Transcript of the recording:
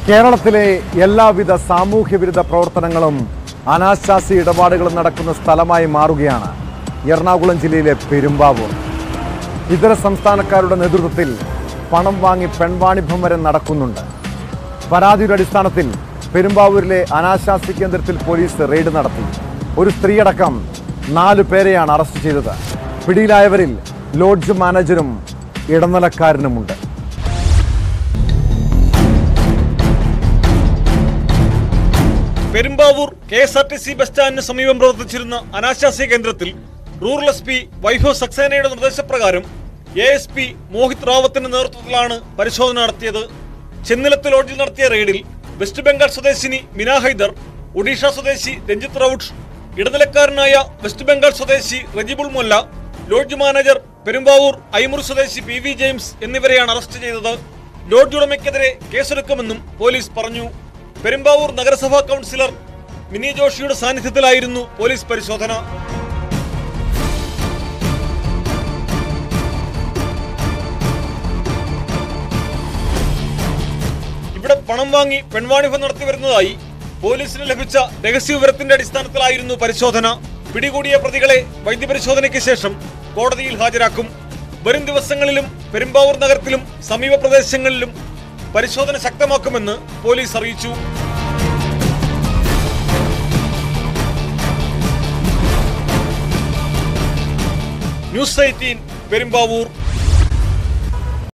കേരളത്തിലെ എല്ലാവിധ സാമൂഹ്യ വിരുദ്ധ പ്രവർത്തനങ്ങളും അനാശാസി ഇടപാടുകളും നടക്കുന്ന സ്ഥലമായി മാറുകയാണ് എറണാകുളം ജില്ലയിലെ പെരുമ്പാവൂർ ഇതര സംസ്ഥാനക്കാരുടെ നേതൃത്വത്തിൽ പണം വാങ്ങി പെൺവാണിഭം വരെ നടക്കുന്നുണ്ട് പരാതിയുടെ അടിസ്ഥാനത്തിൽ പെരുമ്പാവൂരിലെ അനാശാസ്തി കേന്ദ്രത്തിൽ പോലീസ് റെയ്ഡ് നടത്തി ഒരു സ്ത്രീയടക്കം നാലു പേരെയാണ് അറസ്റ്റ് ചെയ്തത് പിടിയിലായവരിൽ ലോഡ്ജ് മാനേജരും ഇടനിലക്കാരനുമുണ്ട് Perumbavoor K S R T C bus സ്റ്റാൻഡിന് സമീപം പ്രവർത്തിച്ചിരുന്ന അനാശാസ്യ കേന്ദ്രത്തിൽ റൂറൽ എസ് പി വൈഭവ് സക്സേനയുടെ നിർദ്ദേശപ്രകാരം എ എസ് പി മോഹിത് റാവത്തിന്റെ നേതൃത്വത്തിലാണ് പരിശോധന നടത്തിയത് ചെന്നിലത്ത് ലോഡ്ജിൽ നടത്തിയ റെയ്ഡിൽ വെസ്റ്റ് ബംഗാൾ സ്വദേശിനി മിന ഹൈദർ ഒഡീഷ സ്വദേശി രഞ്ജിത്ത് റൌട്ട് ഇടനിലക്കാരനായ വെസ്റ്റ് ബംഗാൾ സ്വദേശി റജിബുൾ മൊല്ല ലോഡ്ജ് മാനേജർ പെരുമ്പാവൂർ ഐമുറി സ്വദേശി പി വി ജെയിംസ് എന്നിവരെയാണ് അറസ്റ്റ് ചെയ്തത് ലോഡ്ജ് ഉടമയ്ക്കെതിരെ കേസെടുക്കുമെന്നും പോലീസ് പറഞ്ഞു പെരുമ്പാവൂർ നഗരസഭാ കൗൺസിലർ മിനി ജോഷിയുടെ സാന്നിധ്യത്തിലായിരുന്നു പോലീസ് പരിശോധന ഇവിടെ പണം വാങ്ങി പെൺവാണിഭം നടത്തി വരുന്നതായി പോലീസിന് ലഭിച്ച രഹസ്യ വിവരത്തിന്റെ അടിസ്ഥാനത്തിലായിരുന്നു പരിശോധന പിടികൂടിയ പ്രതികളെ വൈദ്യപരിശോധനയ്ക്ക് ശേഷം കോടതിയിൽ ഹാജരാക്കും വരും ദിവസങ്ങളിലും പെരുമ്പാവൂർ നഗരത്തിലും സമീപ പ്രദേശങ്ങളിലും പരിശോധന ശക്തമാക്കുമെന്ന് പോലീസ് അറിയിച്ചു ന്യൂസ് എയ്റ്റീൻ പെരുമ്പാവൂർ